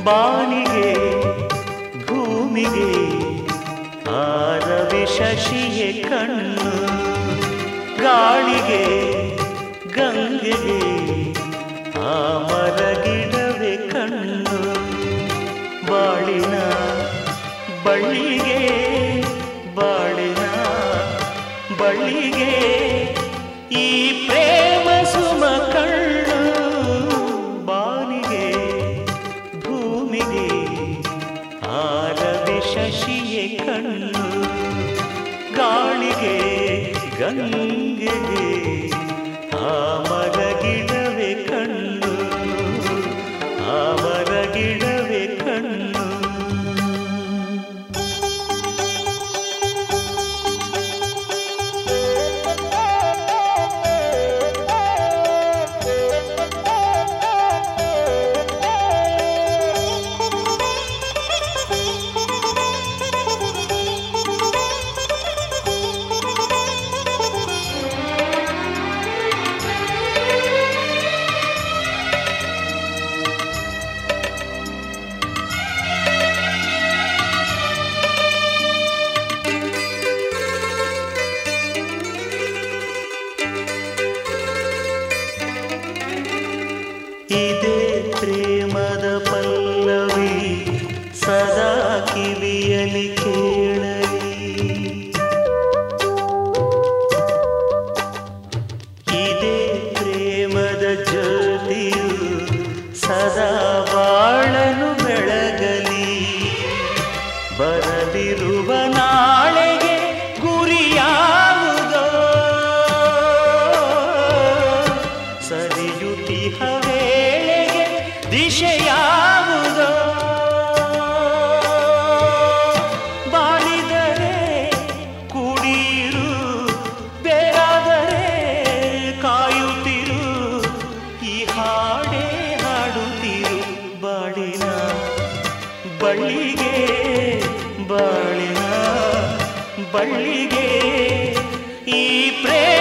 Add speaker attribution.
Speaker 1: ಬಾನಿಗೆ ಭೂಮಿಗೆ ಆರವಿ ಶಶಿಯೇ ಕಣ್ಣು ಗಾಳಿಗೆ ಗಂಗೆಗೆ ಆ ಮರಗಿಡವೇ ಕಣ್ಣು ಬಾಳಿನ ಬಳ್ಳಿಗೆ ಬಾಳಿನ ಬಳ್ಳಿಗೆ ಈ ಪ್ರೇಮ ಸುಮ ಕಣ್ಣು ಬಾನಿಗೆ ಭೂಮಿಗೆ ಆರವಿ ಶಶಿಯೇ ಕಣ್ಣು ಗಾಳಿಗೆ ಗಂಗೆಗೆ ಆ ಮರಗಿಡವೇ ಕಣ್ಣು ಆ ಮರಗಿಡವೇ ಕಣ್ಣು ಇದೇ ಪ್ರೇಮದ ಪಲ್ಲವಿ ಸದಾ ಕಿವಿಯಲಿ ಕೇಳಲಿ ಇದೇ ಪ್ರೇಮದ ಜ್ಯೋತಿಯು ಸದಾ ಬಾಳನು ಬೆಳಗಲಿ ಬರದಿರುವ ನಾಳೆಗೆ ಗುರಿಯಾವುದೋ ಸರಿಯುತಿಹ ವೇಳೆಗೆ ದಿಶೆಯಾವುದೋ ಬಾಳಿದರೆ ಕುಡಿರು ಬೇರಾದರೆ ಕಾಯುತ್ತಿರು ಈ ಹಾಡೇ ಹಾಡುತ್ತಿರು ಬಾಳಿನ ಬಳ್ಳಿಗೆ ಬಾಳಿನ ಬಳ್ಳಿಗೆ ಈ ಪ್ರೇಮ